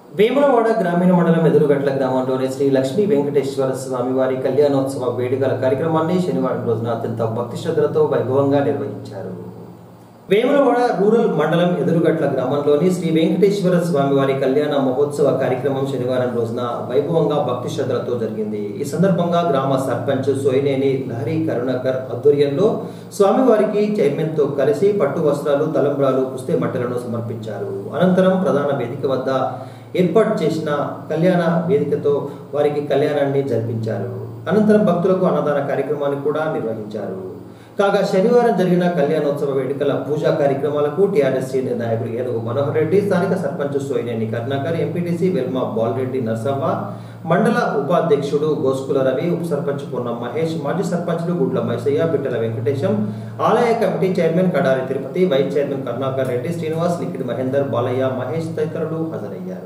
వేములవాడ గ్రామీణ మండలం ఎదురుగట్ల గ్రామంలోని శ్రీ లక్ష్మీ వెంకటేశ్వర స్వామి వారి కళ్యాణోత్సవ వేడుకల కార్యక్రమాన్ని శనివారం రోజున అత్యంత భక్తి శ్రద్ధలతో వైభవంగా నిర్వహించారు వేములవాడ రూరల్ మండలం ఎదురుగట్ల గ్రామంలోని శ్రీ వెంకటేశ్వర స్వామి వారి కళ్యాణ మహోత్సవ కార్యక్రమం శనివారం రోజున వైభవంగా భక్తి శ్రద్ధలతో జరిగింది ఈ సందర్భంగా గ్రామ సర్పంచ్ సోయినేని లహరి కరుణాకర్ ఆధ్వర్యంలో స్వామివారికి చైర్మన్ తో కలిసి పట్టు వస్త్రాలు తలంబ్రాలు పుస్తే మట్టలను సమర్పించారు అనంతరం ప్రధాన వేదిక వద్ద ఏర్పాటు చేసిన కళ్యాణ వేదికతో వారికి కళ్యాణాన్ని జరిపించారు అనంతరం భక్తులకు అన్నదాన కార్యక్రమాన్ని కూడా నిర్వహించారు కాగా శనివారం జరిగిన కళ్యాణోత్సవ వేడుకల పూజా కార్యక్రమాలకు టీఆర్ఎస్ సీనియర్ నాయకుడు ఏనుగు మనోహర్ రెడ్డి స్థానిక సర్పంచ్ సోయినేని కరుణాకర్ ఎంపీటీసీ వెల్మా బాలరెడ్డి నర్సవ్వ మండల ఉపాధ్యక్షుడు గోస్కుల రవి ఉప సర్పంచ్ పొన్నం మహేష్ మాజీ సర్పంచ్లు గుడ్ల మైసయ్య పిట్టల వెంకటేశం ఆలయ committee chairman Kadari Tirupati vice chairman Karunakar Reddy Srinivas Likkidi Mahender Balaiah Mahesh తదితరులు హాజరయ్యారు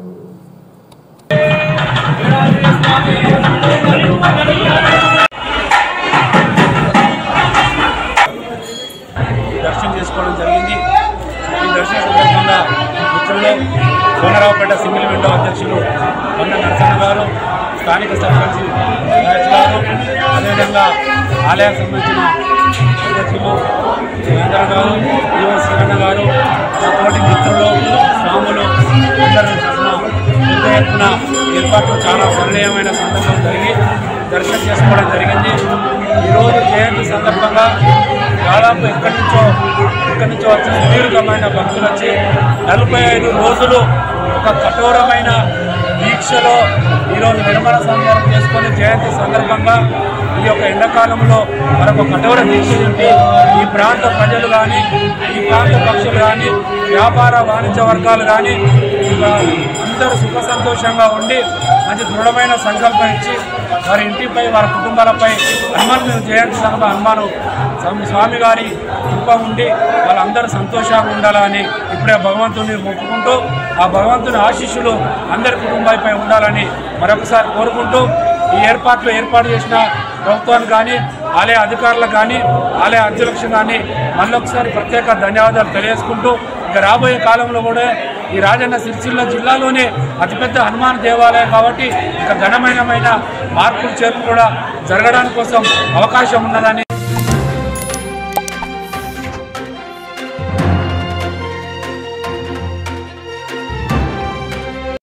దర్శనం చేసుకోవడం జరిగింది ఈ దర్శన సందర్భంగా మిత్రులు సోనరావుపేట సింగిల్ విండో అధ్యక్షులు మొన్న నరసింహ గారు స్థానిక సర్పంచ్ రాజు గారు అదేవిధంగా ఆలయానికి సంబంధించిన అధ్యక్షులు మహేంద్ర గారు ఈవో శ్రీరణ గారు తోటి మిత్రులు స్వాములు అందరూ తరఫున పెద్ద ఎత్తున ఏర్పాట్లు చాలా సరళీయమైన సందర్భం జరిగి దర్శనం చేసుకోవడం జరిగింది ఈరోజు జయంతి సందర్భంగా దాదాపు ఎక్కడి నుంచో ఎక్కడి నుంచో వచ్చి సుదీర్ఘమైన భక్తులు వచ్చి నలభై ఐదు రోజులు ఒక కఠోరమైన దీక్షలో ఈరోజు నిర్మల సంచారం చేసుకొని జయంతి సందర్భంగా ఈ యొక్క ఎండాకాలంలో మరొక కఠోర దీక్ష నింపి ఈ ప్రాంత ప్రజలు కానీ ఈ ప్రాంత పక్షులు కానీ వ్యాపార వాణిజ్య వర్గాలు కానీ ఇంకా అందరూ సుఖ సంతోషంగా ఉండి మంచి దృఢమైన సంకల్పం ఇచ్చి వారి ఇంటిపై వారి కుటుంబాలపై హనుమాన్ జయంతి సందర్భ హనుమాను స్వామి- స్వామి గారి కృప ఉండి వాళ్ళందరూ సంతోషంగా ఉండాలని ఇప్పుడే భగవంతుని మొక్కుకుంటూ ఆ భగవంతుని ఆశీస్సులు అందరి కుటుంబాలపై ఉండాలని మరొకసారి కోరుకుంటూ ఈ ఏర్పాట్లు ఏర్పాటు చేసిన ప్రభుత్వానికి కానీ ఆలయ అధికారులకు కానీ ఆలయ అధ్యక్షులకు కానీ మళ్ళొకసారి ప్రత్యేక ధన్యవాదాలు తెలియజేసుకుంటూ ఇక రాబోయే కాలంలో కూడా ఈ రాజన్న సిరిసిల్ల జిల్లాలోనే అతిపెద్ద హనుమాన్ దేవాలయం కాబట్టి ఇక ఘనమైనమైన మార్పులు చేర్పులు కూడా జరగడానికి కోసం అవకాశం ఉన్నదని